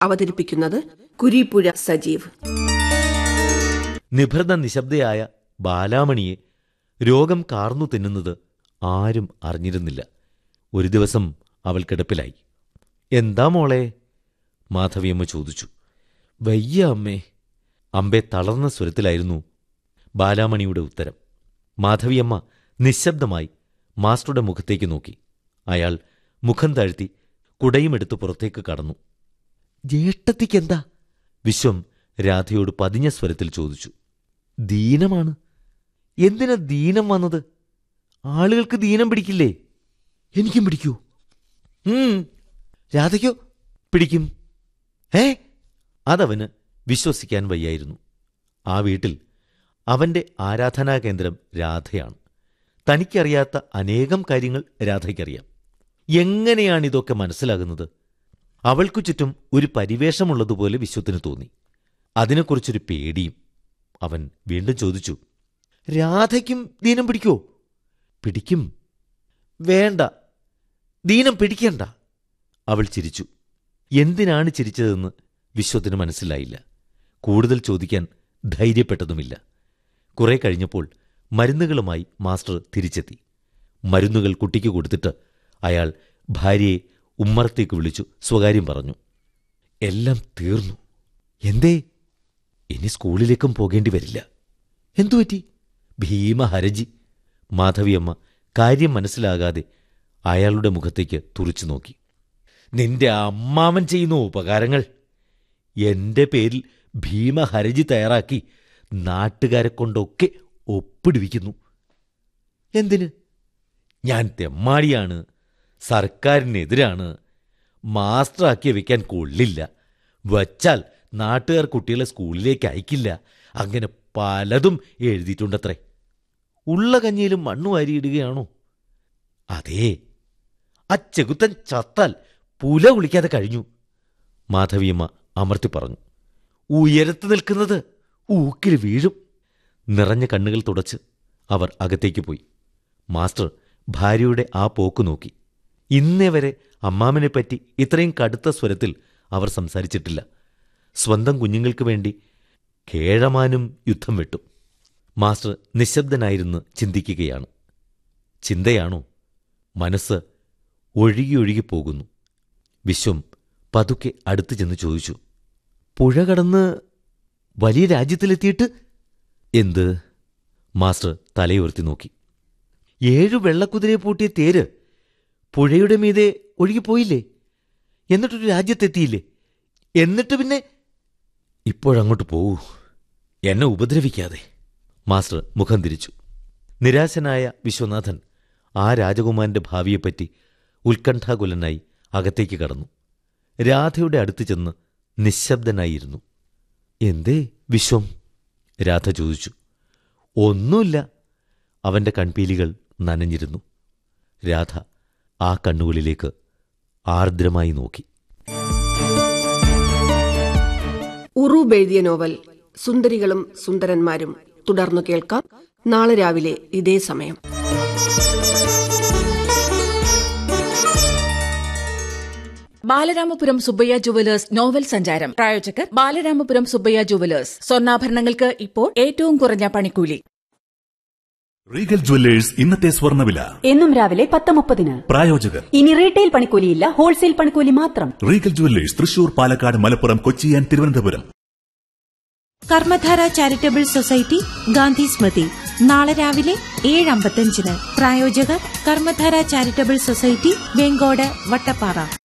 അവതരിപ്പിക്കുന്നത് കുരീപ്പുഴ സജീവ് നിഭൃത നിശബ്ദയായ ബാലാമണിയെ രോഗം കാർന്നു തിന്നുന്നത് ആരും അറിഞ്ഞിരുന്നില്ല ഒരു ദിവസം അവൾ കിടപ്പിലായി എന്താ മോളെ മാധവിയമ്മ ചോദിച്ചു വയ്യ അമ്മേ അമ്പെ തളർന്ന സ്വരത്തിലായിരുന്നു ബാലാമണിയുടെ ഉത്തരം മാധവിയമ്മ നിശബ്ദമായി മാസ്റ്ററുടെ മുഖത്തേക്ക് നോക്കി അയാൾ മുഖം താഴ്ത്തി കുടയുമെടുത്ത് പുറത്തേക്ക് കടന്നു ജ്യേഷ്ഠത്തിക്കെന്താ വിശ്വം രാധയോട് പതിഞ്ഞ സ്വരത്തിൽ ചോദിച്ചു ദീനമാണ് എന്തിനാ ദീനം വന്നത് ആളുകൾക്ക് ദീനം പിടിക്കില്ലേ എനിക്കും പിടിക്കൂ ഉം, രാധയ്ക്കോ പിടിക്കും ഏ അതവന് വിശ്വസിക്കാൻ വയ്യായിരുന്നു ആ വീട്ടിൽ അവന്റെ ആരാധനാ കേന്ദ്രം രാധയാണ് തനിക്കറിയാത്ത അനേകം കാര്യങ്ങൾ രാധയ്ക്കറിയാം എങ്ങനെയാണിതൊക്കെ മനസ്സിലാകുന്നത് അവൾക്കു ചുറ്റും ഒരു പരിവേഷമുള്ളതുപോലെ വിശ്വത്തിന് തോന്നി അതിനെക്കുറിച്ചൊരു പേടിയും അവൻ വീണ്ടും ചോദിച്ചു രാധയ്ക്കും ദീനം പിടിക്കോ പിടിക്കും വേണ്ട ദീനം പിടിക്കണ്ട അവൾ ചിരിച്ചു എന്തിനാണ് ചിരിച്ചതെന്ന് വിശ്വത്തിന് മനസ്സിലായില്ല കൂടുതൽ ചോദിക്കാൻ ധൈര്യപ്പെട്ടതുമില്ല കുറെ കഴിഞ്ഞപ്പോൾ മരുന്നുകളുമായി മാസ്റ്റർ തിരിച്ചെത്തി മരുന്നുകൾ കുട്ടിക്ക് കൊടുത്തിട്ട് അയാൾ ഭാര്യയെ ഉമ്മറത്തേക്ക് വിളിച്ചു സ്വകാര്യം പറഞ്ഞു എല്ലാം തീർന്നു എന്തേ ഇനി സ്കൂളിലേക്കും പോകേണ്ടി വരില്ല എന്തുപറ്റി ഭീമഹരജി മാധവിയമ്മ കാര്യം മനസ്സിലാകാതെ അയാളുടെ മുഖത്തേക്ക് തുറിച്ചു നോക്കി നിന്റെ അമ്മാമൻ ചെയ്യുന്ന ഉപകാരങ്ങൾ എന്റെ പേരിൽ ഭീമഹരജി തയ്യാറാക്കി നാട്ടുകാരെ കൊണ്ടൊക്കെ ഒപ്പിടുവിക്കുന്നു എന്തിന് ഞാൻ തെമ്മാടിയാണ് സർക്കാരിനെതിരാണ് മാസ്റ്ററാക്കി വെക്കാൻ കൊള്ളില്ല വച്ചാൽ നാട്ടുകാർ കുട്ടികളെ സ്കൂളിലേക്ക് അയക്കില്ല അങ്ങനെ പലതും എഴുതിയിട്ടുണ്ടത്രേ ഉള്ള കഞ്ഞിയിലും മണ്ണു വാരിയിടുകയാണോ അതേ ആ ചെകുത്തൻ ചത്താൽ പുല കുളിക്കാതെ കഴിഞ്ഞു മാധവിയമ്മ അമർത്തി പറഞ്ഞു ഉയരത്ത് നിൽക്കുന്നത് ഊക്കിൽ വീഴും നിറഞ്ഞ കണ്ണുകൾ തുടച്ച് അവർ അകത്തേക്ക് പോയി മാസ്റ്റർ ഭാര്യയുടെ ആ പോക്ക് നോക്കി ഇന്നേ വരെ അമ്മാമനെപ്പറ്റി ഇത്രയും കടുത്ത സ്വരത്തിൽ അവർ സംസാരിച്ചിട്ടില്ല സ്വന്തം കുഞ്ഞുങ്ങൾക്ക് വേണ്ടി കേഴമാനും യുദ്ധം വെട്ടു മാസ്റ്റർ നിശബ്ദനായിരുന്ന് ചിന്തിക്കുകയാണ് ചിന്തയാണോ മനസ്സ് ഒഴുകി ഒഴുകി പോകുന്നു വിശ്വം പതുക്കെ അടുത്തു ചെന്ന് ചോദിച്ചു പുഴ കടന്ന് വലിയ രാജ്യത്തിലെത്തിയിട്ട് എന്ത് മാസ്റ്റർ തലയുയർത്തി നോക്കി ഏഴു വെള്ളക്കുതിരയെ പൂട്ടിയ തേര് പുഴയുടെ മീതെ ഒഴുകിപ്പോയില്ലേ എന്നിട്ടൊരു രാജ്യത്തെത്തിയില്ലേ എന്നിട്ട് പിന്നെ ഇപ്പോഴങ്ങോട്ട് പോവൂ എന്നെ ഉപദ്രവിക്കാതെ മാസ്റ്റർ മുഖം തിരിച്ചു നിരാശനായ വിശ്വനാഥൻ ആ രാജകുമാരന്റെ ഭാവിയെപ്പറ്റി ഉത്കണ്ഠാകുലനായി അകത്തേക്ക് കടന്നു രാധയുടെ അടുത്ത് ചെന്ന് നിശബ്ദനായിരുന്നു എന്തേ വിശ്വം രാധ ചോദിച്ചു ഒന്നുമില്ല അവന്റെ കൺപീലികൾ നനഞ്ഞിരുന്നു രാധ ആ കണ്ണുകളിലേക്ക് ആർദ്രമായി നോക്കി ഉറൂബ് എഴുതിയ നോവൽ സുന്ദരികളും സുന്ദരന്മാരും തുടർന്നു കേൾക്കാം നാളെ രാവിലെ ഇതേ സമയം ബാലരാമപുരം സുബ്ബയ്യ ജുവലേഴ്സ് നോവൽ സഞ്ചാരം പ്രായോജകർ ബാലരാമപുരം സുബ്ബയ്യ ജുവലേഴ്സ് സ്വർണ്ണാഭരണങ്ങൾക്ക് ഇപ്പോൾ ഏറ്റവും കുറഞ്ഞ പണിക്കൂലി റീഗൽ ജുവല്ലേഴ്സ് ഇന്നത്തെ സ്വർണ്ണവില എന്നും രാവിലെ പത്ത് മുപ്പതിന് പ്രായോജകർ ഇനി റീറ്റെയിൽ പണിക്കൂലിയില്ല ഹോൾസെയിൽ പണിക്കൂലി മാത്രം Regal Jewellers Thrissur Palakkad Malappuram Kochi and Thiruvananthapuram Karmadhara charitable society Gandhi Smriti നാളെ രാവിലെ ഏഴ് അമ്പത്തഞ്ചിന് പ്രായോജകർ കർമ്മധാര ചാരിറ്റബിൾ സൊസൈറ്റി വെങ്കോട് വട്ടപ്പാറ